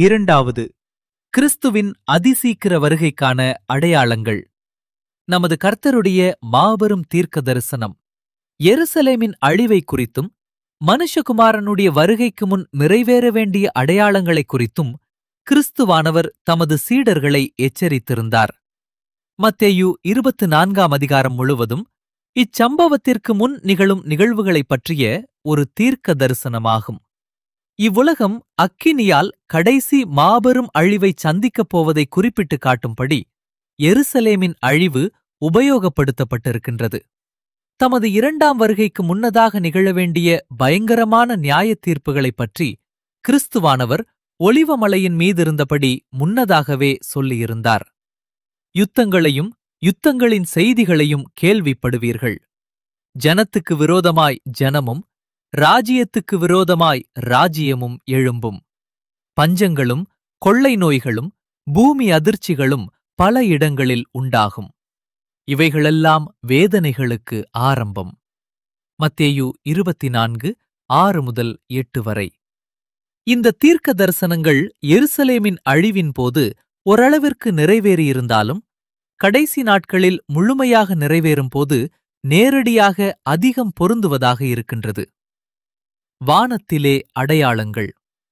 இரண்டாவது கிறிஸ்துவின் அதிசீக்கிர வருகைக்கான அடையாளங்கள் நமது கர்த்தருடைய மாபெரும் தீர்க்க தரிசனம் எருசலேமின் அழிவை குறித்தும் மனுஷகுமாரனுடைய வருகைக்கு முன் நிறைவேற வேண்டிய அடையாளங்களைக் குறித்தும் கிறிஸ்துவானவர் தமது சீடர்களை எச்சரித்திருந்தார் மத்தேயு இருபத்து நான்காம் அதிகாரம் முழுவதும் இச்சம்பவத்திற்கு முன் நிகழும் நிகழ்வுகளைப் பற்றிய ஒரு தீர்க்க தரிசனமாகும் இவ்வுலகம் அக்கினியால் கடைசி மாபெரும் அழிவைச் சந்திக்கப் போவதை குறிப்பிட்டு காட்டும்படி எருசலேமின் அழிவு உபயோகப்படுத்தப்பட்டிருக்கின்றது தமது இரண்டாம் வருகைக்கு முன்னதாக நிகழ வேண்டிய பயங்கரமான நியாயத் தீர்ப்புகளைப் பற்றி கிறிஸ்துவானவர் ஒளிவமலையின் மீதிருந்தபடி முன்னதாகவே சொல்லியிருந்தார் யுத்தங்களையும் யுத்தங்களின் செய்திகளையும் கேள்விப்படுவீர்கள் ஜனத்துக்கு விரோதமாய் ஜனமும் ராஜ்யத்துக்கு விரோதமாய் ராஜ்யமும் எழும்பும் பஞ்சங்களும் கொள்ளை நோய்களும் பூமி அதிர்ச்சிகளும் பல இடங்களில் உண்டாகும் இவைகளெல்லாம் வேதனைகளுக்கு ஆரம்பம் மத்தேயு இருபத்தி நான்கு ஆறு முதல் எட்டு வரை இந்த தீர்க்க தரிசனங்கள் எருசலேமின் அழிவின் போது ஓரளவிற்கு நிறைவேறியிருந்தாலும் கடைசி நாட்களில் முழுமையாக நிறைவேறும் போது நேரடியாக அதிகம் பொருந்துவதாக இருக்கின்றது வானத்திலே அடையாளங்கள்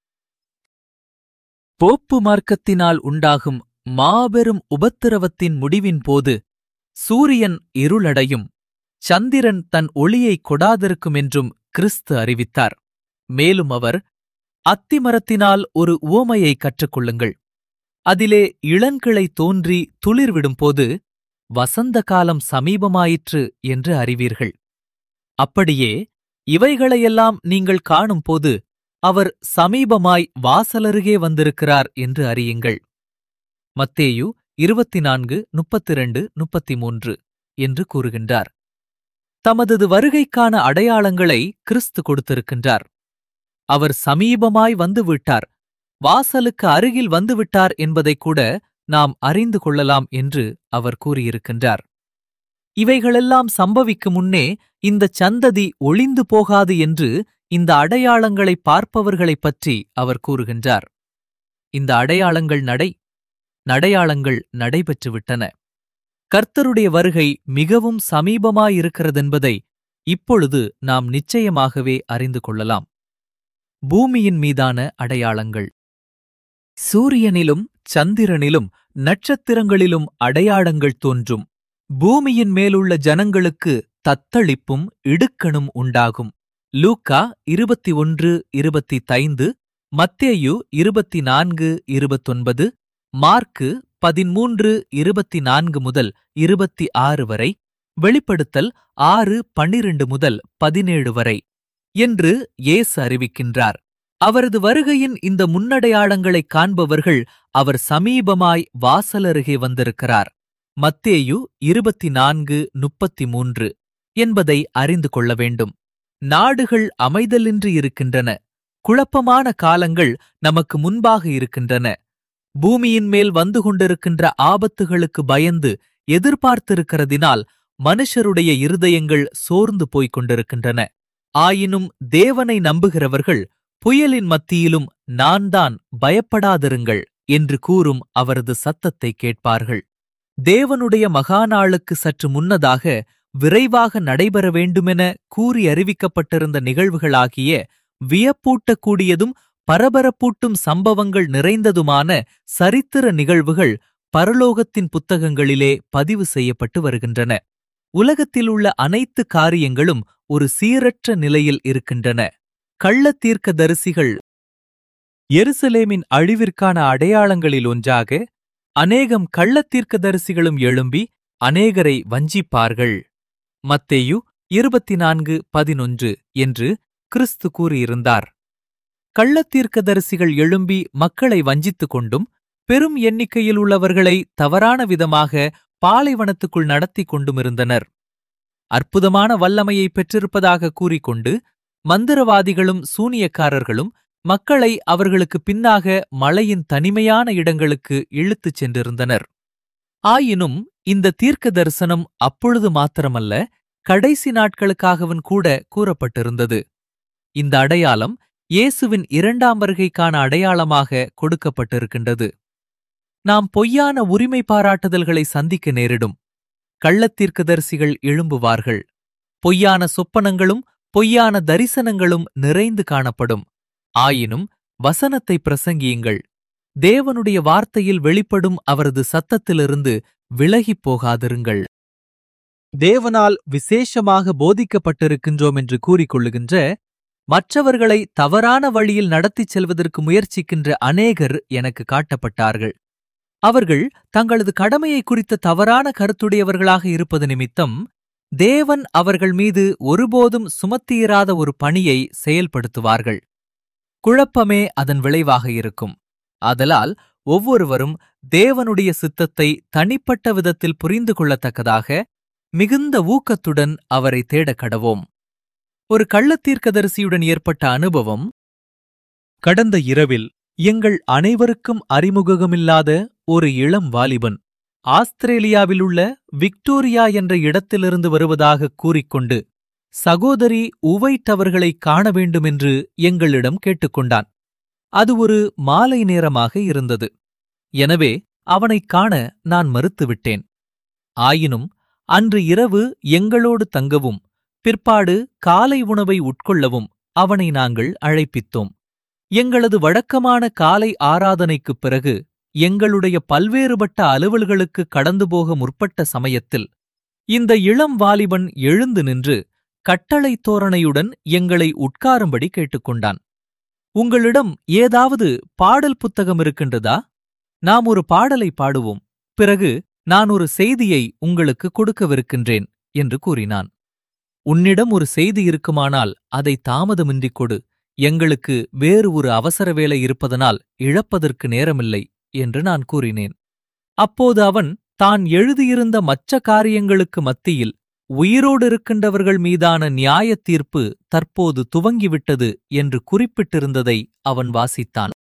போப்பு மார்க்கத்தினால் உண்டாகும் மாபெரும் உபத்திரவத்தின் முடிவின் போது சூரியன் இருளடையும் சந்திரன் தன் ஒளியை கொடாதிருக்கும் என்றும் கிறிஸ்து அறிவித்தார் மேலும் அவர் அத்திமரத்தினால் ஒரு உவமையை கற்றுக்கொள்ளுங்கள் அதிலே இளங்கிளை தோன்றி துளிர்விடும்போது வசந்த காலம் சமீபமாயிற்று என்று அறிவீர்கள் அப்படியே இவைகளையெல்லாம் நீங்கள் காணும்போது அவர் சமீபமாய் வாசலருகே வந்திருக்கிறார் என்று அறியுங்கள் மத்தேயு இருபத்தி நான்கு முப்பத்திரண்டு முப்பத்தி மூன்று என்று கூறுகின்றார் தமது வருகைக்கான அடையாளங்களை கிறிஸ்து கொடுத்திருக்கின்றார் அவர் சமீபமாய் வந்துவிட்டார் வாசலுக்கு அருகில் வந்துவிட்டார் என்பதைக் கூட நாம் அறிந்து கொள்ளலாம் என்று அவர் கூறியிருக்கின்றார் இவைகளெல்லாம் சம்பவிக்கும் முன்னே இந்த சந்ததி ஒளிந்து போகாது என்று இந்த அடையாளங்களை பார்ப்பவர்களைப் பற்றி அவர் கூறுகின்றார் இந்த அடையாளங்கள் நடை நடையாளங்கள் நடைபெற்றுவிட்டன கர்த்தருடைய வருகை மிகவும் சமீபமாயிருக்கிறதென்பதை இப்பொழுது நாம் நிச்சயமாகவே அறிந்து கொள்ளலாம் பூமியின் மீதான அடையாளங்கள் சூரியனிலும் சந்திரனிலும் நட்சத்திரங்களிலும் அடையாளங்கள் தோன்றும் பூமியின் மேலுள்ள ஜனங்களுக்கு தத்தளிப்பும் இடுக்கணும் உண்டாகும் லூக்கா இருபத்தி ஒன்று இருபத்தி ஐந்து மத்தேயு இருபத்தி நான்கு இருபத்தொன்பது மார்க்கு பதிமூன்று இருபத்தி நான்கு முதல் இருபத்தி ஆறு வரை வெளிப்படுத்தல் ஆறு பன்னிரண்டு முதல் பதினேழு வரை என்று இயேசு அறிவிக்கின்றார் அவரது வருகையின் இந்த முன்னடையாளங்களைக் காண்பவர்கள் அவர் சமீபமாய் வாசலருகே வந்திருக்கிறார் மத்தேயு இருபத்தி நான்கு முப்பத்தி மூன்று என்பதை அறிந்து கொள்ள வேண்டும் நாடுகள் அமைதலின்றி இருக்கின்றன குழப்பமான காலங்கள் நமக்கு முன்பாக இருக்கின்றன பூமியின் மேல் வந்து கொண்டிருக்கின்ற ஆபத்துகளுக்கு பயந்து எதிர்பார்த்திருக்கிறதினால் மனுஷருடைய இருதயங்கள் சோர்ந்து போய்க் கொண்டிருக்கின்றன ஆயினும் தேவனை நம்புகிறவர்கள் புயலின் மத்தியிலும் நான் தான் பயப்படாதிருங்கள் என்று கூறும் அவரது சத்தத்தை கேட்பார்கள் தேவனுடைய மகாநாளுக்கு சற்று முன்னதாக விரைவாக நடைபெற வேண்டுமென கூறி அறிவிக்கப்பட்டிருந்த நிகழ்வுகளாகிய வியப்பூட்டக்கூடியதும் பரபரப்பூட்டும் சம்பவங்கள் நிறைந்ததுமான சரித்திர நிகழ்வுகள் பரலோகத்தின் புத்தகங்களிலே பதிவு செய்யப்பட்டு வருகின்றன உலகத்தில் உள்ள அனைத்து காரியங்களும் ஒரு சீரற்ற நிலையில் இருக்கின்றன கள்ள தீர்க்க தரிசிகள் எருசலேமின் அழிவிற்கான அடையாளங்களில் ஒன்றாக அநேகம் கள்ளத்தீர்க்க தரிசிகளும் எழும்பி அநேகரை வஞ்சிப்பார்கள் மத்தேயு இருபத்தி நான்கு பதினொன்று என்று கிறிஸ்து கூறியிருந்தார் கள்ளத்தீர்க்கதரிசிகள் எழும்பி மக்களை வஞ்சித்துக் கொண்டும் பெரும் எண்ணிக்கையில் உள்ளவர்களை தவறான விதமாக பாலைவனத்துக்குள் நடத்தி கொண்டுமிருந்தனர் அற்புதமான வல்லமையை பெற்றிருப்பதாக கூறிக்கொண்டு மந்திரவாதிகளும் சூனியக்காரர்களும் மக்களை அவர்களுக்கு பின்னாக மலையின் தனிமையான இடங்களுக்கு இழுத்துச் சென்றிருந்தனர் ஆயினும் இந்த தீர்க்க தரிசனம் அப்பொழுது மாத்திரமல்ல கடைசி நாட்களுக்காகவும் கூட கூறப்பட்டிருந்தது இந்த அடையாளம் இயேசுவின் இரண்டாம் வருகைக்கான அடையாளமாக கொடுக்கப்பட்டிருக்கின்றது நாம் பொய்யான உரிமை பாராட்டுதல்களை சந்திக்க நேரிடும் கள்ளத்தீர்க்கதரிசிகள் எழும்புவார்கள் பொய்யான சொப்பனங்களும் பொய்யான தரிசனங்களும் நிறைந்து காணப்படும் ஆயினும் வசனத்தை பிரசங்கியுங்கள் தேவனுடைய வார்த்தையில் வெளிப்படும் அவரது சத்தத்திலிருந்து விலகிப் போகாதிருங்கள் தேவனால் விசேஷமாக போதிக்கப்பட்டிருக்கின்றோம் என்று கூறிக்கொள்ளுகின்ற மற்றவர்களை தவறான வழியில் நடத்திச் செல்வதற்கு முயற்சிக்கின்ற அநேகர் எனக்கு காட்டப்பட்டார்கள் அவர்கள் தங்களது கடமையை குறித்த தவறான கருத்துடையவர்களாக இருப்பது நிமித்தம் தேவன் அவர்கள் மீது ஒருபோதும் சுமத்தியிராத ஒரு பணியை செயல்படுத்துவார்கள் குழப்பமே அதன் விளைவாக இருக்கும் ஆதலால் ஒவ்வொருவரும் தேவனுடைய சித்தத்தை தனிப்பட்ட விதத்தில் புரிந்து கொள்ளத்தக்கதாக மிகுந்த ஊக்கத்துடன் அவரை தேடக் கடவோம் ஒரு கள்ளத்தீர்க்கதரிசியுடன் ஏற்பட்ட அனுபவம் கடந்த இரவில் எங்கள் அனைவருக்கும் அறிமுகமில்லாத ஒரு இளம் வாலிபன் ஆஸ்திரேலியாவில் உள்ள விக்டோரியா என்ற இடத்திலிருந்து வருவதாக கூறிக்கொண்டு சகோதரி உவைட் அவர்களை காண வேண்டுமென்று எங்களிடம் கேட்டுக்கொண்டான் அது ஒரு மாலை நேரமாக இருந்தது எனவே அவனைக் காண நான் மறுத்துவிட்டேன் ஆயினும் அன்று இரவு எங்களோடு தங்கவும் பிற்பாடு காலை உணவை உட்கொள்ளவும் அவனை நாங்கள் அழைப்பித்தோம் எங்களது வழக்கமான காலை ஆராதனைக்குப் பிறகு எங்களுடைய பல்வேறுபட்ட அலுவல்களுக்கு கடந்து போக முற்பட்ட சமயத்தில் இந்த இளம் வாலிபன் எழுந்து நின்று கட்டளை தோரணையுடன் எங்களை உட்காரும்படி கேட்டுக்கொண்டான் உங்களிடம் ஏதாவது பாடல் புத்தகம் இருக்கின்றதா நாம் ஒரு பாடலை பாடுவோம் பிறகு நான் ஒரு செய்தியை உங்களுக்கு கொடுக்கவிருக்கின்றேன் என்று கூறினான் உன்னிடம் ஒரு செய்தி இருக்குமானால் அதை தாமதமின்றிக் கொடு எங்களுக்கு வேறு ஒரு அவசர வேலை இருப்பதனால் இழப்பதற்கு நேரமில்லை என்று நான் கூறினேன் அப்போது அவன் தான் எழுதியிருந்த மற்ற காரியங்களுக்கு மத்தியில் உயிரோடு இருக்கின்றவர்கள் மீதான நியாயத் தீர்ப்பு தற்போது துவங்கிவிட்டது என்று குறிப்பிட்டிருந்ததை அவன் வாசித்தான்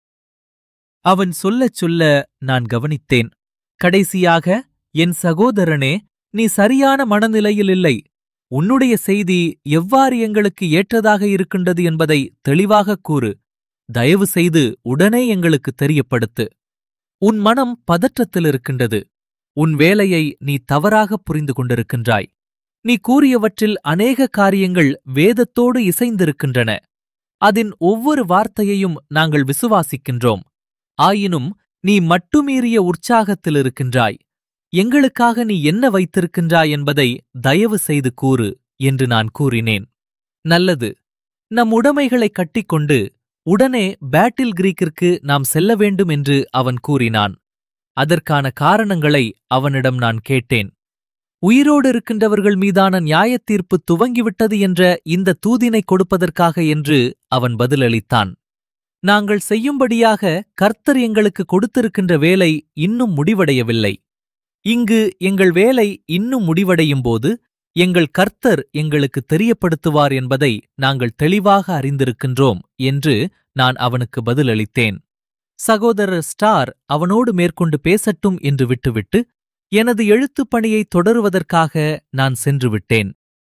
அவன் சொல்லச் சொல்ல நான் கவனித்தேன் கடைசியாக என் சகோதரனே நீ சரியான மனநிலையில் இல்லை உன்னுடைய செய்தி எவ்வாறு எங்களுக்கு ஏற்றதாக இருக்கின்றது என்பதை தெளிவாகக் கூறு தயவு செய்து உடனே எங்களுக்கு தெரியப்படுத்து உன் மனம் பதற்றத்தில் இருக்கின்றது உன் வேலையை நீ தவறாகப் புரிந்து கொண்டிருக்கின்றாய் நீ கூறியவற்றில் அநேக காரியங்கள் வேதத்தோடு இசைந்திருக்கின்றன அதன் ஒவ்வொரு வார்த்தையையும் நாங்கள் விசுவாசிக்கின்றோம் ஆயினும் நீ மட்டுமீறிய உற்சாகத்தில் இருக்கின்றாய் எங்களுக்காக நீ என்ன வைத்திருக்கின்றாய் என்பதை தயவு செய்து கூறு என்று நான் கூறினேன் நல்லது நம் உடைமைகளை கட்டிக்கொண்டு உடனே பேட்டில் கிரீக்கிற்கு நாம் செல்ல வேண்டும் என்று அவன் கூறினான் அதற்கான காரணங்களை அவனிடம் நான் கேட்டேன் உயிரோடு இருக்கின்றவர்கள் மீதான நியாயத் தீர்ப்பு துவங்கிவிட்டது என்ற இந்த தூதினை கொடுப்பதற்காக என்று அவன் பதிலளித்தான் நாங்கள் செய்யும்படியாக கர்த்தர் எங்களுக்கு கொடுத்திருக்கின்ற வேலை இன்னும் முடிவடையவில்லை இங்கு எங்கள் வேலை இன்னும் முடிவடையும் போது எங்கள் கர்த்தர் எங்களுக்கு தெரியப்படுத்துவார் என்பதை நாங்கள் தெளிவாக அறிந்திருக்கின்றோம் என்று நான் அவனுக்கு பதிலளித்தேன் சகோதரர் ஸ்டார் அவனோடு மேற்கொண்டு பேசட்டும் என்று விட்டுவிட்டு எனது எழுத்துப் பணியை தொடருவதற்காக நான் சென்றுவிட்டேன்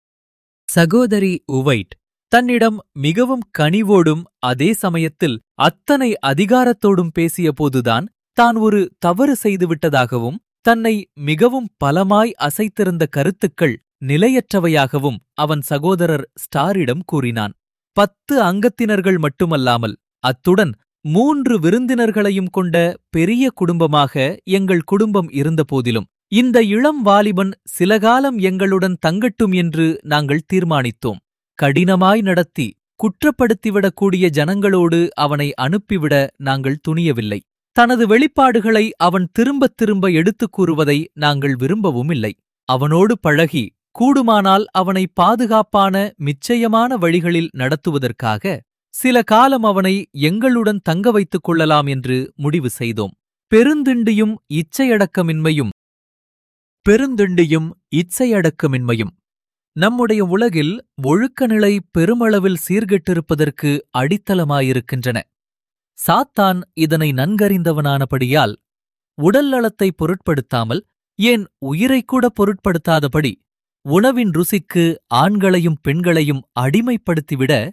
சகோதரி உவைட் தன்னிடம் மிகவும் கனிவோடும் அதே சமயத்தில் அத்தனை அதிகாரத்தோடும் பேசியபோதுதான் தான் ஒரு தவறு செய்துவிட்டதாகவும் தன்னை மிகவும் பலமாய் அசைத்திருந்த கருத்துக்கள் நிலையற்றவையாகவும் அவன் சகோதரர் ஸ்டாரிடம் கூறினான் பத்து அங்கத்தினர்கள் மட்டுமல்லாமல் அத்துடன் மூன்று விருந்தினர்களையும் கொண்ட பெரிய குடும்பமாக எங்கள் குடும்பம் இருந்தபோதிலும் இந்த இளம் வாலிபன் சிலகாலம் எங்களுடன் தங்கட்டும் என்று நாங்கள் தீர்மானித்தோம் கடினமாய் நடத்தி குற்றப்படுத்திவிடக்கூடிய ஜனங்களோடு அவனை அனுப்பிவிட நாங்கள் துணியவில்லை தனது வெளிப்பாடுகளை அவன் திரும்பத் திரும்ப எடுத்துக் கூறுவதை நாங்கள் விரும்பவும் இல்லை அவனோடு பழகி கூடுமானால் அவனை பாதுகாப்பான நிச்சயமான வழிகளில் நடத்துவதற்காக சில காலம் அவனை எங்களுடன் தங்க வைத்துக் கொள்ளலாம் என்று முடிவு செய்தோம் பெருந்திண்டியும் இச்சையடக்கமின்மையும் பெருந்திண்டியும் இச்சையடக்கமின்மையும் நம்முடைய உலகில் ஒழுக்க நிலை பெருமளவில் சீர்கெட்டிருப்பதற்கு அடித்தளமாயிருக்கின்றன சாத்தான் இதனை நன்கறிந்தவனானபடியால் உடல் நலத்தை பொருட்படுத்தாமல் ஏன் உயிரைக்கூட பொருட்படுத்தாதபடி உணவின் ருசிக்கு ஆண்களையும் பெண்களையும் அடிமைப்படுத்திவிட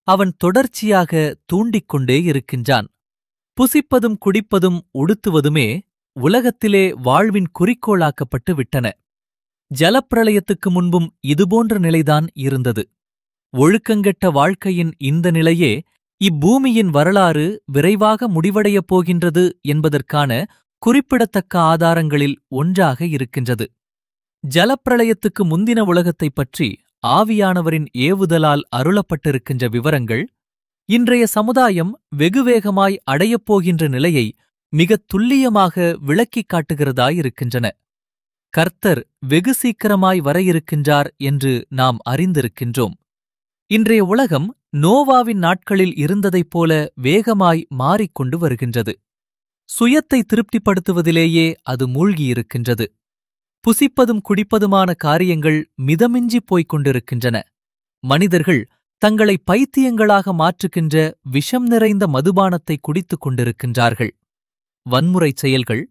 அவன் தொடர்ச்சியாக தூண்டிக் கொண்டே இருக்கின்றான் புசிப்பதும் குடிப்பதும் உடுத்துவதுமே உலகத்திலே வாழ்வின் குறிக்கோளாக்கப்பட்டு விட்டன ஜலப்பிரளயத்துக்கு முன்பும் இதுபோன்ற நிலைதான் இருந்தது ஒழுக்கங்கெட்ட வாழ்க்கையின் இந்த நிலையே இப்பூமியின் வரலாறு விரைவாக முடிவடையப் போகின்றது என்பதற்கான குறிப்பிடத்தக்க ஆதாரங்களில் ஒன்றாக இருக்கின்றது ஜலப்பிரளயத்துக்கு முந்தின உலகத்தைப் பற்றி ஆவியானவரின் ஏவுதலால் அருளப்பட்டிருக்கின்ற விவரங்கள் இன்றைய சமுதாயம் வெகுவேகமாய் அடையப் போகின்ற நிலையை மிகத் துல்லியமாக விளக்கிக் காட்டுகிறதாயிருக்கின்றன கர்த்தர் வெகு சீக்கிரமாய் வர இருக்கின்றார் என்று நாம் அறிந்திருக்கின்றோம் இன்றைய உலகம் நோவாவின் நாட்களில் இருந்ததைப் போல வேகமாய் மாறிக்கொண்டு வருகின்றது சுயத்தை திருப்திப்படுத்துவதிலேயே அது மூழ்கியிருக்கின்றது புசிப்பதும் குடிப்பதுமான காரியங்கள் மிதமிஞ்சிப் போய்க் கொண்டிருக்கின்றன மனிதர்கள் தங்களை பைத்தியங்களாக மாற்றுகின்ற விஷம் நிறைந்த மதுபானத்தை குடித்துக் கொண்டிருக்கின்றார்கள் வன்முறைச் செயல்கள்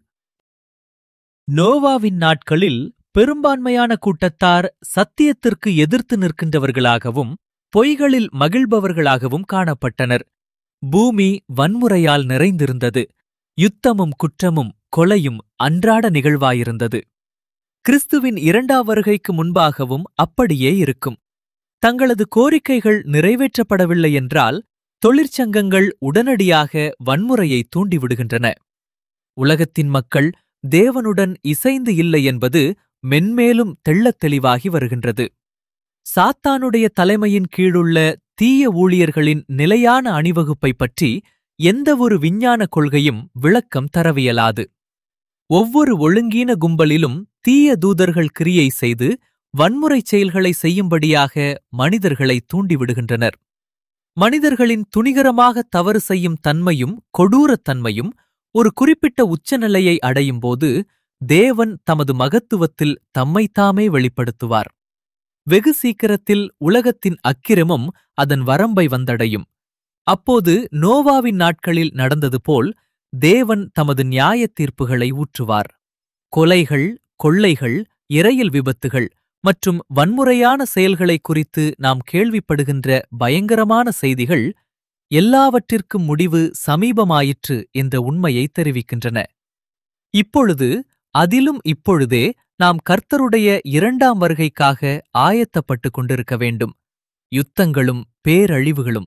நோவாவின் நாட்களில் பெரும்பான்மையான கூட்டத்தார் சத்தியத்திற்கு எதிர்த்து நிற்கின்றவர்களாகவும் பொய்களில் மகிழ்பவர்களாகவும் காணப்பட்டனர் பூமி வன்முறையால் நிறைந்திருந்தது யுத்தமும் குற்றமும் கொலையும் அன்றாட நிகழ்வாயிருந்தது கிறிஸ்துவின் இரண்டாம் வருகைக்கு முன்பாகவும் அப்படியே இருக்கும் தங்களது கோரிக்கைகள் நிறைவேற்றப்படவில்லை என்றால் தொழிற்சங்கங்கள் உடனடியாக வன்முறையை தூண்டிவிடுகின்றன உலகத்தின் மக்கள் தேவனுடன் இசைந்து இல்லை என்பது மென்மேலும் தெள்ளத் தெளிவாகி வருகின்றது சாத்தானுடைய தலைமையின் கீழுள்ள தீய ஊழியர்களின் நிலையான அணிவகுப்பை பற்றி எந்தவொரு விஞ்ஞான கொள்கையும் விளக்கம் தரவியலாது ஒவ்வொரு ஒழுங்கீன கும்பலிலும் தீய தூதர்கள் கிரியை செய்து வன்முறைச் செயல்களை செய்யும்படியாக மனிதர்களை தூண்டிவிடுகின்றனர் மனிதர்களின் துணிகரமாக தவறு செய்யும் தன்மையும் கொடூரத் தன்மையும் ஒரு குறிப்பிட்ட உச்சநிலையை அடையும் போது தேவன் தமது மகத்துவத்தில் தம்மைத்தாமே வெளிப்படுத்துவார் வெகு சீக்கிரத்தில் உலகத்தின் அக்கிரமம் அதன் வரம்பை வந்தடையும் அப்போது நோவாவின் நாட்களில் நடந்தது போல் தேவன் தமது நியாயத் தீர்ப்புகளை ஊற்றுவார் கொலைகள் கொள்ளைகள் இரையில் விபத்துகள் மற்றும் வன்முறையான செயல்களை குறித்து நாம் கேள்விப்படுகின்ற பயங்கரமான செய்திகள் எல்லாவற்றிற்கும் முடிவு சமீபமாயிற்று என்ற உண்மையை தெரிவிக்கின்றன இப்பொழுது அதிலும் இப்பொழுதே நாம் கர்த்தருடைய இரண்டாம் வருகைக்காக ஆயத்தப்பட்டுக் கொண்டிருக்க வேண்டும் யுத்தங்களும் பேரழிவுகளும்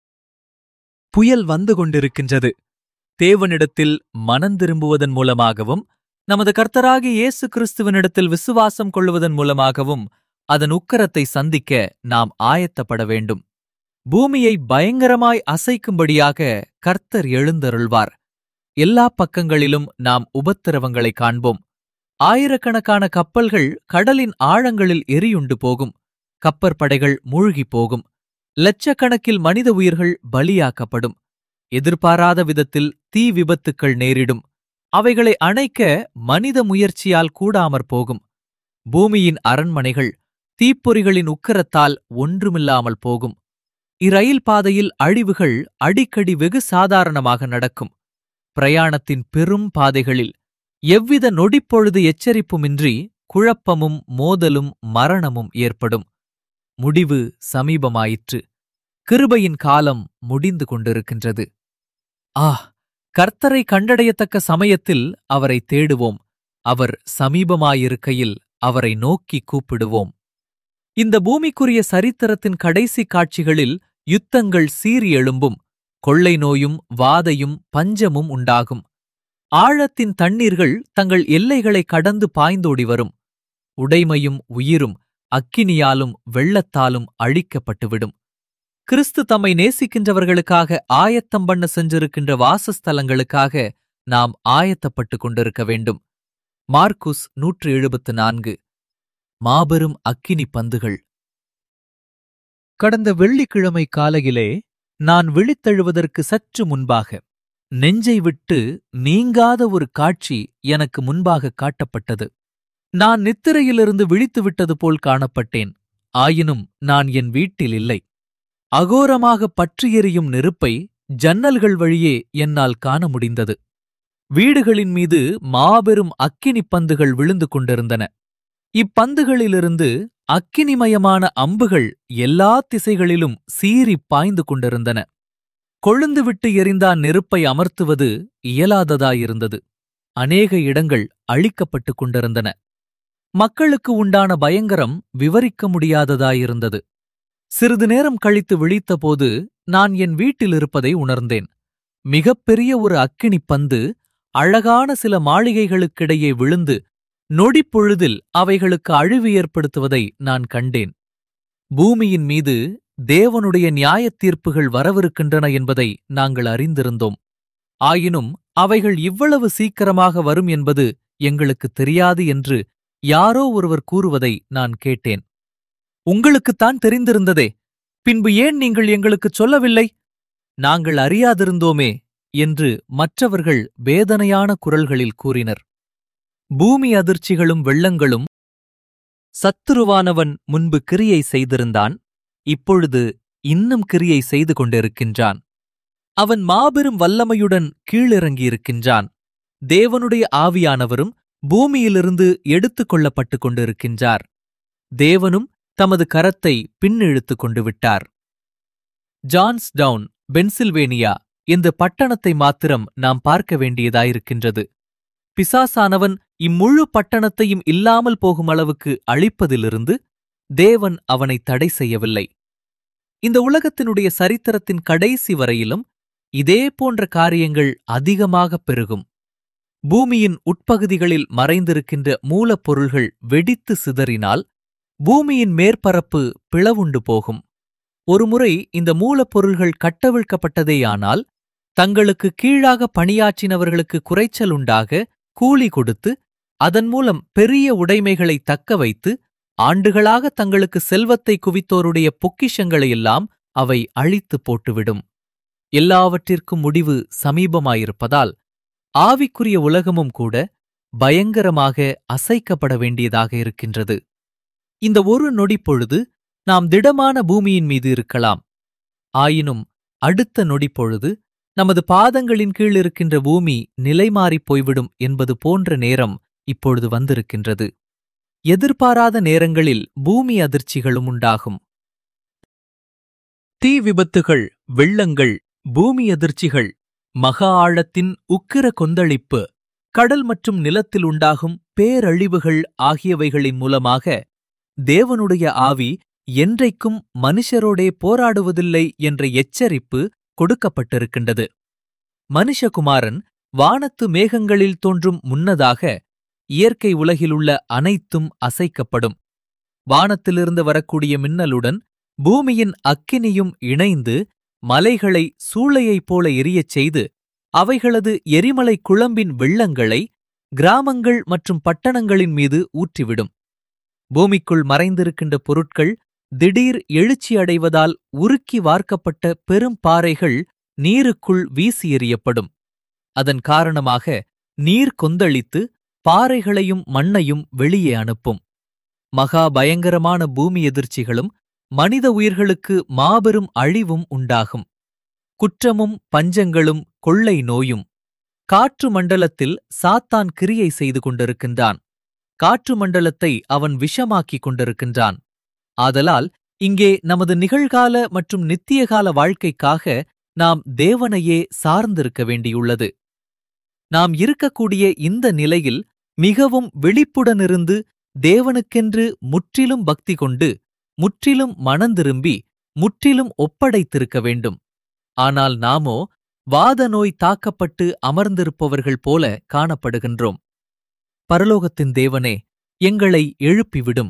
புயல் வந்து கொண்டிருக்கின்றது தேவனிடத்தில் மனந்திரும்புவதன் மூலமாகவும் நமது கர்த்தராகிய இயேசு கிறிஸ்துவனிடத்தில் விசுவாசம் கொள்வதன் மூலமாகவும் அதன் உக்கரத்தை சந்திக்க நாம் ஆயத்தப்பட வேண்டும் பூமியை பயங்கரமாய் அசைக்கும்படியாக கர்த்தர் எழுந்தருள்வார் எல்லா பக்கங்களிலும் நாம் உபத்திரவங்களை காண்போம் ஆயிரக்கணக்கான கப்பல்கள் கடலின் ஆழங்களில் எரியுண்டு போகும் கப்பற்படைகள் மூழ்கிப் போகும் லட்சக்கணக்கில் மனித உயிர்கள் பலியாக்கப்படும் எதிர்பாராத விதத்தில் தீ விபத்துக்கள் நேரிடும் அவைகளை அணைக்க மனித முயற்சியால் கூடாமற் போகும் பூமியின் அரண்மனைகள் தீப்பொறிகளின் உக்கரத்தால் ஒன்றுமில்லாமல் போகும் இரயில் பாதையில் அழிவுகள் அடிக்கடி வெகு சாதாரணமாக நடக்கும் பிரயாணத்தின் பெரும் பாதைகளில் எவ்வித நொடிப்பொழுது எச்சரிப்புமின்றி குழப்பமும் மோதலும் மரணமும் ஏற்படும் முடிவு சமீபமாயிற்று கிருபையின் காலம் முடிந்து கொண்டிருக்கின்றது ஆ கர்த்தரை கண்டடையத்தக்க சமயத்தில் அவரை தேடுவோம் அவர் சமீபமாயிருக்கையில் அவரை நோக்கி கூப்பிடுவோம் இந்த பூமிக்குரிய சரித்திரத்தின் கடைசி காட்சிகளில் யுத்தங்கள் சீறி எழும்பும் கொள்ளை நோயும் வாதையும் பஞ்சமும் உண்டாகும் ஆழத்தின் தண்ணீர்கள் தங்கள் எல்லைகளை கடந்து பாய்ந்தோடி வரும் உடைமையும் உயிரும் அக்கினியாலும் வெள்ளத்தாலும் அழிக்கப்பட்டுவிடும் கிறிஸ்து தம்மை நேசிக்கின்றவர்களுக்காக ஆயத்தம் பண்ண சென்றிருக்கின்ற வாசஸ்தலங்களுக்காக நாம் ஆயத்தப்பட்டுக் கொண்டிருக்க வேண்டும் மார்க்குஸ் நூற்று எழுபத்து நான்கு மாபெரும் அக்கினி பந்துகள் கடந்த வெள்ளிக்கிழமை காலையிலே நான் விழித்தெழுவதற்கு சற்று முன்பாக நெஞ்சை விட்டு நீங்காத ஒரு காட்சி எனக்கு முன்பாக காட்டப்பட்டது நான் நித்திரையிலிருந்து விழித்துவிட்டது போல் காணப்பட்டேன் ஆயினும் நான் என் வீட்டில் இல்லை அகோரமாக பற்றி எரியும் நெருப்பை ஜன்னல்கள் வழியே என்னால் காண முடிந்தது வீடுகளின் மீது மாபெரும் அக்கினிப் பந்துகள் விழுந்து கொண்டிருந்தன இப்பந்துகளிலிருந்து அக்கினிமயமான அம்புகள் எல்லா திசைகளிலும் சீறிப் பாய்ந்து கொண்டிருந்தன கொழுந்துவிட்டு எரிந்தான் நெருப்பை அமர்த்துவது இயலாததாயிருந்தது அநேக இடங்கள் அழிக்கப்பட்டுக் கொண்டிருந்தன மக்களுக்கு உண்டான பயங்கரம் விவரிக்க முடியாததாயிருந்தது சிறிது நேரம் கழித்து விழித்தபோது நான் என் வீட்டில் இருப்பதை உணர்ந்தேன் மிகப்பெரிய ஒரு அக்கினிப் பந்து அழகான சில மாளிகைகளுக்கிடையே விழுந்து நொடிப்பொழுதில் அவைகளுக்கு அழிவு ஏற்படுத்துவதை நான் கண்டேன் பூமியின் மீது தேவனுடைய நியாயத் தீர்ப்புகள் வரவிருக்கின்றன என்பதை நாங்கள் அறிந்திருந்தோம் ஆயினும் அவைகள் இவ்வளவு சீக்கிரமாக வரும் என்பது எங்களுக்கு தெரியாது என்று யாரோ ஒருவர் கூறுவதை நான் கேட்டேன் உங்களுக்குத்தான் தெரிந்திருந்ததே பின்பு ஏன் நீங்கள் எங்களுக்குச் சொல்லவில்லை நாங்கள் அறியாதிருந்தோமே என்று மற்றவர்கள் வேதனையான குரல்களில் கூறினர் பூமி அதிர்ச்சிகளும் வெள்ளங்களும் சத்துருவானவன் முன்பு கிரியை செய்திருந்தான் இப்பொழுது இன்னும் கிரியை செய்து கொண்டிருக்கின்றான் அவன் மாபெரும் வல்லமையுடன் கீழிறங்கியிருக்கின்றான் தேவனுடைய ஆவியானவரும் பூமியிலிருந்து எடுத்துக் கொள்ளப்பட்டுக் கொண்டிருக்கின்றார் தேவனும் தமது கரத்தை பின்னிழுத்துக் கொண்டு விட்டார் ஜான்ஸ் டவுன் பென்சில்வேனியா இந்த பட்டணத்தை மாத்திரம் நாம் பார்க்க வேண்டியதாயிருக்கின்றது பிசாசானவன் இம்முழு பட்டணத்தையும் இல்லாமல் போகும் அளவுக்கு அழிப்பதிலிருந்து தேவன் அவனை தடை செய்யவில்லை இந்த உலகத்தினுடைய சரித்திரத்தின் கடைசி வரையிலும் இதே போன்ற காரியங்கள் அதிகமாகப் பெருகும் பூமியின் உட்பகுதிகளில் மறைந்திருக்கின்ற மூலப்பொருள்கள் வெடித்து சிதறினால் பூமியின் மேற்பரப்பு பிளவுண்டு போகும் ஒருமுறை இந்த மூலப்பொருள்கள் கட்டவிழ்க்கப்பட்டதேயானால் தங்களுக்கு கீழாக பணியாற்றினவர்களுக்கு குறைச்சல் உண்டாக கூலி கொடுத்து அதன் மூலம் பெரிய உடைமைகளை தக்க வைத்து ஆண்டுகளாக தங்களுக்கு செல்வத்தை குவித்தோருடைய பொக்கிஷங்களையெல்லாம் அவை அழித்துப் போட்டுவிடும் எல்லாவற்றிற்கும் முடிவு சமீபமாயிருப்பதால் ஆவிக்குரிய உலகமும் கூட பயங்கரமாக அசைக்கப்பட வேண்டியதாக இருக்கின்றது இந்த ஒரு நொடிப்பொழுது நாம் திடமான பூமியின் மீது இருக்கலாம் ஆயினும் அடுத்த நொடிப்பொழுது நமது பாதங்களின் கீழ் இருக்கின்ற பூமி நிலைமாறிப் போய்விடும் என்பது போன்ற நேரம் இப்பொழுது வந்திருக்கின்றது எதிர்பாராத நேரங்களில் பூமி அதிர்ச்சிகளும் உண்டாகும் தீ விபத்துகள் வெள்ளங்கள் பூமி அதிர்ச்சிகள் மகா ஆழத்தின் உக்கிர கொந்தளிப்பு கடல் மற்றும் நிலத்தில் உண்டாகும் பேரழிவுகள் ஆகியவைகளின் மூலமாக தேவனுடைய ஆவி என்றைக்கும் மனுஷரோடே போராடுவதில்லை என்ற எச்சரிப்பு கொடுக்கப்பட்டிருக்கின்றது மனுஷகுமாரன் வானத்து மேகங்களில் தோன்றும் முன்னதாக இயற்கை உலகிலுள்ள அனைத்தும் அசைக்கப்படும் வானத்திலிருந்து வரக்கூடிய மின்னலுடன் பூமியின் அக்கினியும் இணைந்து மலைகளை சூளையைப் போல எரியச் செய்து அவைகளது எரிமலை குழம்பின் வெள்ளங்களை கிராமங்கள் மற்றும் பட்டணங்களின் மீது ஊற்றிவிடும் பூமிக்குள் மறைந்திருக்கின்ற பொருட்கள் திடீர் எழுச்சி அடைவதால் உருக்கி வார்க்கப்பட்ட பெரும் பாறைகள் நீருக்குள் வீசி எறியப்படும் அதன் காரணமாக நீர் கொந்தளித்து பாறைகளையும் மண்ணையும் வெளியே அனுப்பும் மகா பயங்கரமான பூமி எதிர்ச்சிகளும் மனித உயிர்களுக்கு மாபெரும் அழிவும் உண்டாகும் குற்றமும் பஞ்சங்களும் கொள்ளை நோயும் காற்று மண்டலத்தில் சாத்தான் கிரியை செய்து கொண்டிருக்கின்றான் காற்று மண்டலத்தை அவன் விஷமாக்கிக் கொண்டிருக்கின்றான் ஆதலால் இங்கே நமது நிகழ்கால மற்றும் நித்தியகால வாழ்க்கைக்காக நாம் தேவனையே சார்ந்திருக்க வேண்டியுள்ளது நாம் இருக்கக்கூடிய இந்த நிலையில் மிகவும் விழிப்புடனிருந்து தேவனுக்கென்று முற்றிலும் பக்தி கொண்டு முற்றிலும் மனந்திரும்பி முற்றிலும் ஒப்படைத்திருக்க வேண்டும் ஆனால் நாமோ வாத நோய் தாக்கப்பட்டு அமர்ந்திருப்பவர்கள் போல காணப்படுகின்றோம் பரலோகத்தின் தேவனே எங்களை எழுப்பிவிடும்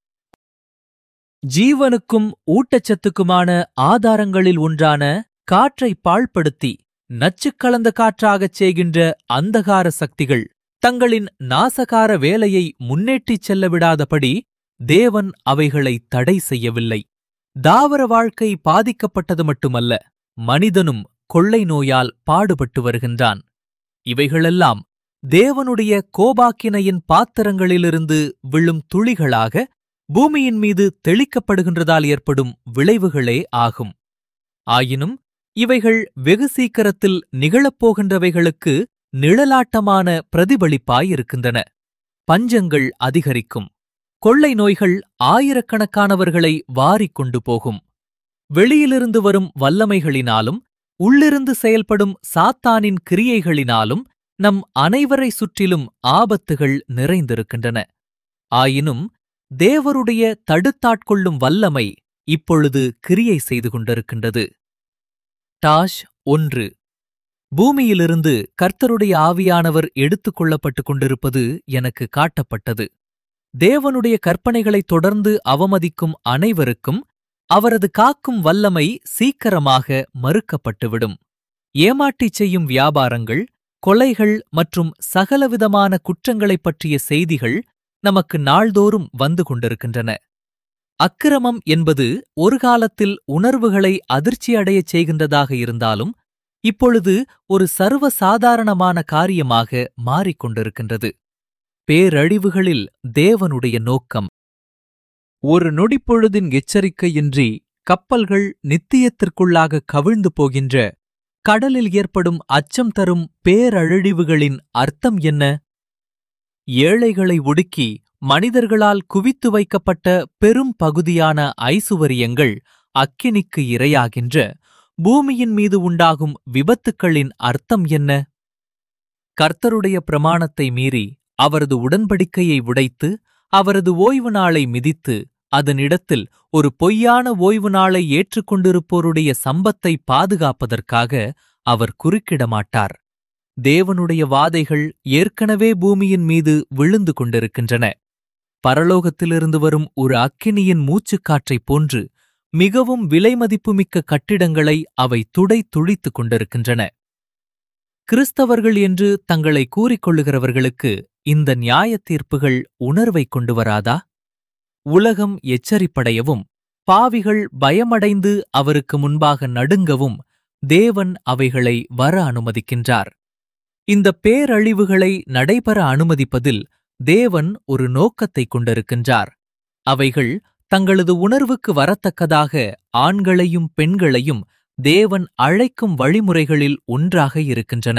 ஜீவனுக்கும் ஊட்டச்சத்துக்குமான ஆதாரங்களில் ஒன்றான காற்றை பாழ்படுத்தி நச்சுக் கலந்த காற்றாகச் செய்கின்ற அந்தகார சக்திகள் தங்களின் நாசகார வேலையை முன்னேற்றிச் செல்ல விடாதபடி தேவன் அவைகளை தடை செய்யவில்லை தாவர வாழ்க்கை பாதிக்கப்பட்டது மட்டுமல்ல மனிதனும் கொள்ளை நோயால் பாடுபட்டு வருகின்றான் இவைகளெல்லாம் தேவனுடைய கோபாக்கினையின் பாத்திரங்களிலிருந்து விழும் துளிகளாக பூமியின் மீது தெளிக்கப்படுகின்றதால் ஏற்படும் விளைவுகளே ஆகும் ஆயினும் இவைகள் வெகு சீக்கிரத்தில் நிகழப்போகின்றவைகளுக்கு நிழலாட்டமான பிரதிபலிப்பாயிருக்கின்றன பஞ்சங்கள் அதிகரிக்கும் கொள்ளை நோய்கள் ஆயிரக்கணக்கானவர்களை வாரிக் கொண்டு போகும் வெளியிலிருந்து வரும் வல்லமைகளினாலும் உள்ளிருந்து செயல்படும் சாத்தானின் கிரியைகளினாலும் நம் அனைவரை சுற்றிலும் ஆபத்துகள் நிறைந்திருக்கின்றன ஆயினும் தேவருடைய தடுத்தாட்கொள்ளும் வல்லமை இப்பொழுது கிரியை செய்து கொண்டிருக்கின்றது டாஷ் ஒன்று பூமியிலிருந்து கர்த்தருடைய ஆவியானவர் எடுத்துக் கொள்ளப்பட்டுக் கொண்டிருப்பது எனக்கு காட்டப்பட்டது தேவனுடைய கற்பனைகளைத் தொடர்ந்து அவமதிக்கும் அனைவருக்கும் அவரது காக்கும் வல்லமை சீக்கிரமாக மறுக்கப்பட்டுவிடும் ஏமாற்றிச் செய்யும் வியாபாரங்கள் கொலைகள் மற்றும் சகலவிதமான குற்றங்களைப் பற்றிய செய்திகள் நமக்கு நாள்தோறும் வந்து கொண்டிருக்கின்றன அக்கிரமம் என்பது ஒரு காலத்தில் உணர்வுகளை அதிர்ச்சியடையச் செய்கின்றதாக இருந்தாலும் இப்பொழுது ஒரு சர்வ சாதாரணமான காரியமாக மாறிக்கொண்டிருக்கின்றது பேரழிவுகளில் தேவனுடைய நோக்கம் ஒரு நொடிப்பொழுதின் எச்சரிக்கையின்றி கப்பல்கள் நித்தியத்திற்குள்ளாக கவிழ்ந்து போகின்ற கடலில் ஏற்படும் அச்சம் தரும் பேரழிவுகளின் அர்த்தம் என்ன ஏழைகளை ஒடுக்கி மனிதர்களால் குவித்து வைக்கப்பட்ட பெரும் பகுதியான ஐசுவரியங்கள் அக்கினிக்கு இரையாகின்ற பூமியின் மீது உண்டாகும் விபத்துக்களின் அர்த்தம் என்ன கர்த்தருடைய பிரமாணத்தை மீறி அவரது உடன்படிக்கையை உடைத்து அவரது ஓய்வு நாளை மிதித்து அதனிடத்தில் ஒரு பொய்யான ஓய்வு நாளை ஏற்றுக்கொண்டிருப்போருடைய சம்பத்தை பாதுகாப்பதற்காக அவர் குறுக்கிட மாட்டார் தேவனுடைய வாதைகள் ஏற்கனவே பூமியின் மீது விழுந்து கொண்டிருக்கின்றன பரலோகத்திலிருந்து வரும் ஒரு அக்கினியின் மூச்சுக்காற்றைப் போன்று மிகவும் விலைமதிப்புமிக்க கட்டிடங்களை அவை துடை துழித்துக் கொண்டிருக்கின்றன கிறிஸ்தவர்கள் என்று தங்களை கூறிக்கொள்ளுகிறவர்களுக்கு இந்த நியாயத் தீர்ப்புகள் உணர்வைக் கொண்டு வராதா உலகம் எச்சரிப்படையவும் பாவிகள் பயமடைந்து அவருக்கு முன்பாக நடுங்கவும் தேவன் அவைகளை வர அனுமதிக்கின்றார் இந்த பேரழிவுகளை நடைபெற அனுமதிப்பதில் தேவன் ஒரு நோக்கத்தைக் கொண்டிருக்கின்றார் அவைகள் தங்களது உணர்வுக்கு வரத்தக்கதாக ஆண்களையும் பெண்களையும் தேவன் அழைக்கும் வழிமுறைகளில் ஒன்றாக இருக்கின்றன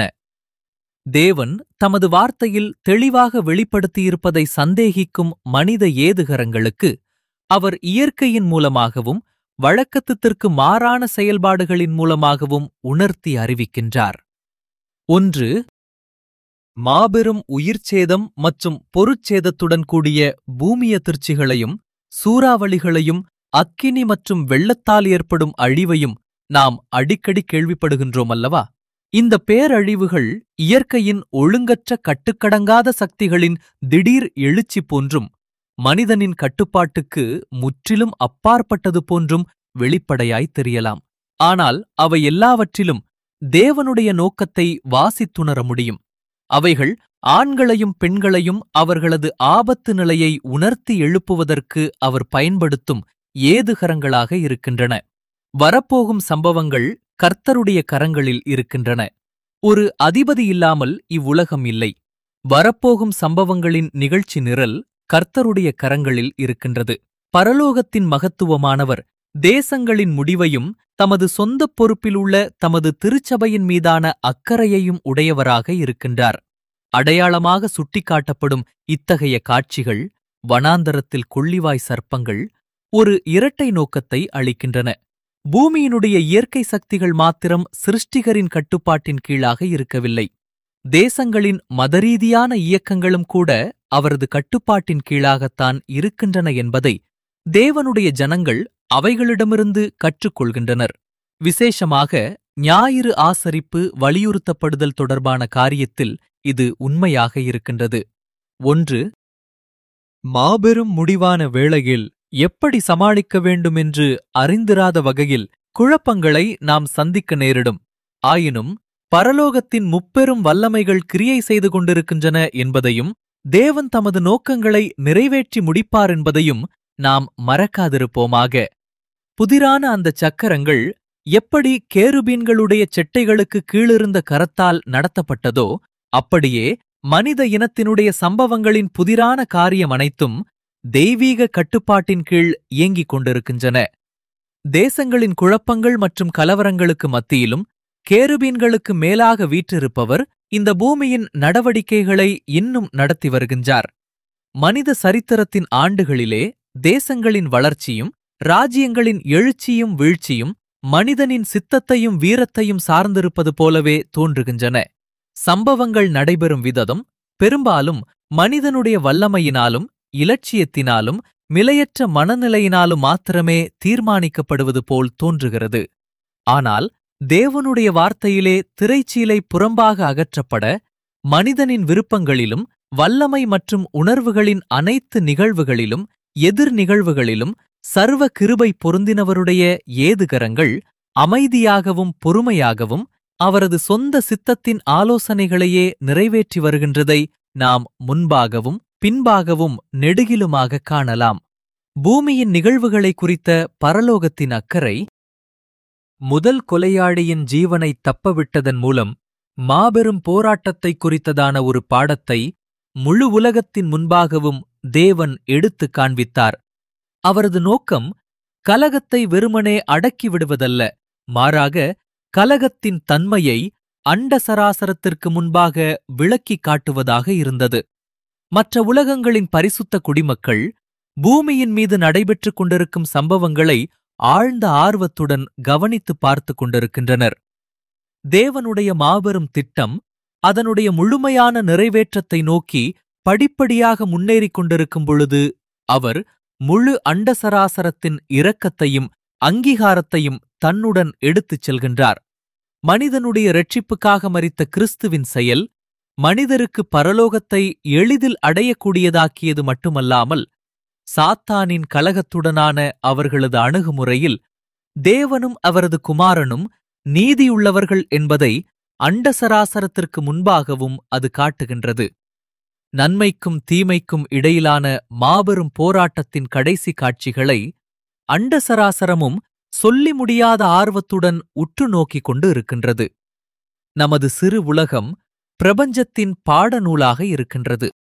தேவன் தமது வார்த்தையில் தெளிவாக வெளிப்படுத்தியிருப்பதை சந்தேகிக்கும் மனித ஏதுகரங்களுக்கு அவர் இயற்கையின் மூலமாகவும் வழக்கத்திற்கு மாறான செயல்பாடுகளின் மூலமாகவும் உணர்த்தி அறிவிக்கின்றார் ஒன்று மாபெரும் உயிர்ச்சேதம் மற்றும் பொருட்சேதத்துடன் கூடிய பூமியதிர்ச்சிகளையும் சூறாவளிகளையும் அக்கினி மற்றும் வெள்ளத்தால் ஏற்படும் அழிவையும் நாம் அடிக்கடி கேள்விப்படுகின்றோம் அல்லவா இந்த பேரழிவுகள் இயற்கையின் ஒழுங்கற்ற கட்டுக்கடங்காத சக்திகளின் திடீர் எழுச்சி போன்றும் மனிதனின் கட்டுப்பாட்டுக்கு முற்றிலும் அப்பாற்பட்டது போன்றும் வெளிப்படையாய் தெரியலாம் ஆனால் அவை எல்லாவற்றிலும் தேவனுடைய நோக்கத்தை வாசித்துணர முடியும் அவைகள் ஆண்களையும் பெண்களையும் அவர்களது ஆபத்து நிலையை உணர்த்தி எழுப்புவதற்கு அவர் பயன்படுத்தும் ஏதுகரங்களாக இருக்கின்றன வரப்போகும் சம்பவங்கள் கர்த்தருடைய கரங்களில் இருக்கின்றன ஒரு அதிபதி இல்லாமல் இவ்வுலகம் இல்லை வரப்போகும் சம்பவங்களின் நிகழ்ச்சி நிரல் கர்த்தருடைய கரங்களில் இருக்கின்றது பரலோகத்தின் மகத்துவமானவர் தேசங்களின் முடிவையும் தமது சொந்தப் பொறுப்பில் உள்ள தமது திருச்சபையின் மீதான அக்கறையையும் உடையவராக இருக்கின்றார் அடையாளமாக சுட்டிக்காட்டப்படும் இத்தகைய காட்சிகள் வனாந்தரத்தில் கொள்ளிவாய் சர்ப்பங்கள் ஒரு இரட்டை நோக்கத்தை அளிக்கின்றன பூமியினுடைய இயற்கை சக்திகள் மாத்திரம் சிருஷ்டிகரின் கட்டுப்பாட்டின் கீழாக இருக்கவில்லை தேசங்களின் மதரீதியான இயக்கங்களும் கூட அவரது கட்டுப்பாட்டின் கீழாகத்தான் இருக்கின்றன என்பதை தேவனுடைய ஜனங்கள் அவைகளிடமிருந்து கற்றுக்கொள்கின்றனர் விசேஷமாக ஞாயிறு ஆசரிப்பு வலியுறுத்தப்படுதல் தொடர்பான காரியத்தில் இது உண்மையாக இருக்கின்றது ஒன்று மாபெரும் முடிவான வேளையில் எப்படி சமாளிக்க வேண்டும் என்று அறிந்திராத வகையில் குழப்பங்களை நாம் சந்திக்க நேரிடும் ஆயினும் பரலோகத்தின் முப்பெரும் வல்லமைகள் கிரியை செய்து கொண்டிருக்கின்றன என்பதையும் தேவன் தமது நோக்கங்களை நிறைவேற்றி முடிப்பார் என்பதையும் நாம் மறக்காதிருப்போமாக புதிரான அந்த சக்கரங்கள் எப்படி கேருபீன்களுடைய செட்டைகளுக்கு கீழிருந்த கரத்தால் நடத்தப்பட்டதோ அப்படியே மனித இனத்தினுடைய சம்பவங்களின் புதிரான காரியம் அனைத்தும் தெய்வீக கட்டுப்பாட்டின் கீழ் இயங்கிக் கொண்டிருக்கின்றன தேசங்களின் குழப்பங்கள் மற்றும் கலவரங்களுக்கு மத்தியிலும் கேருபீன்களுக்கு மேலாக வீற்றிருப்பவர் இந்த பூமியின் நடவடிக்கைகளை இன்னும் நடத்தி வருகின்றார் மனித சரித்திரத்தின் ஆண்டுகளிலே தேசங்களின் வளர்ச்சியும் ராஜ்யங்களின் எழுச்சியும் வீழ்ச்சியும் மனிதனின் சித்தத்தையும் வீரத்தையும் சார்ந்திருப்பது போலவே தோன்றுகின்றன சம்பவங்கள் நடைபெறும் விதம் பெரும்பாலும் மனிதனுடைய வல்லமையினாலும் இலட்சியத்தினாலும் மிலையற்ற மனநிலையினாலும் மாத்திரமே தீர்மானிக்கப்படுவது போல் தோன்றுகிறது ஆனால் தேவனுடைய வார்த்தையிலே திரைச்சீலை புறம்பாக அகற்றப்பட மனிதனின் விருப்பங்களிலும் வல்லமை மற்றும் உணர்வுகளின் அனைத்து நிகழ்வுகளிலும் எதிர் நிகழ்வுகளிலும் சர்வ கிருபை பொருந்தினவருடைய ஏதுகரங்கள் அமைதியாகவும் பொறுமையாகவும் அவரது சொந்த சித்தத்தின் ஆலோசனைகளையே நிறைவேற்றி வருகின்றதை நாம் முன்பாகவும் பின்பாகவும் நெடுகிலுமாக காணலாம் பூமியின் நிகழ்வுகளை குறித்த பரலோகத்தின் அக்கறை முதல் கொலையாளியின் ஜீவனை தப்பவிட்டதன் மூலம் மாபெரும் போராட்டத்தை குறித்ததான ஒரு பாடத்தை முழு உலகத்தின் முன்பாகவும் தேவன் எடுத்துக் காண்பித்தார் அவரது நோக்கம் கலகத்தை வெறுமனே அடக்கிவிடுவதல்ல மாறாக கலகத்தின் தன்மையை அண்ட சராசரத்திற்கு முன்பாக விளக்கிக் காட்டுவதாக இருந்தது மற்ற உலகங்களின் பரிசுத்த குடிமக்கள் பூமியின் மீது நடைபெற்றுக் கொண்டிருக்கும் சம்பவங்களை ஆழ்ந்த ஆர்வத்துடன் கவனித்துப் பார்த்துக் கொண்டிருக்கின்றனர் தேவனுடைய மாபெரும் திட்டம் அதனுடைய முழுமையான நிறைவேற்றத்தை நோக்கி படிப்படியாக முன்னேறிக் கொண்டிருக்கும் பொழுது அவர் முழு அண்டசராசரத்தின் இரக்கத்தையும் அங்கீகாரத்தையும் தன்னுடன் எடுத்துச் செல்கின்றார் மனிதனுடைய இரட்சிப்புக்காக மறித்த கிறிஸ்துவின் செயல் மனிதருக்கு பரலோகத்தை எளிதில் அடையக்கூடியதாக்கியது மட்டுமல்லாமல் சாத்தானின் கலகத்துடனான அவர்களது அணுகுமுறையில் தேவனும் அவரது குமாரனும் நீதியுள்ளவர்கள் என்பதை அண்டசராசரத்திற்கு முன்பாகவும் அது காட்டுகின்றது நன்மைக்கும் தீமைக்கும் இடையிலான மாபெரும் போராட்டத்தின் கடைசி காட்சிகளை அண்டசராசரமும் சொல்லி முடியாத ஆர்வத்துடன் உற்று நோக்கிக் கொண்டு இருக்கின்றது நமது சிறு உலகம் பிரபஞ்சத்தின் பாடநூலாக இருக்கின்றது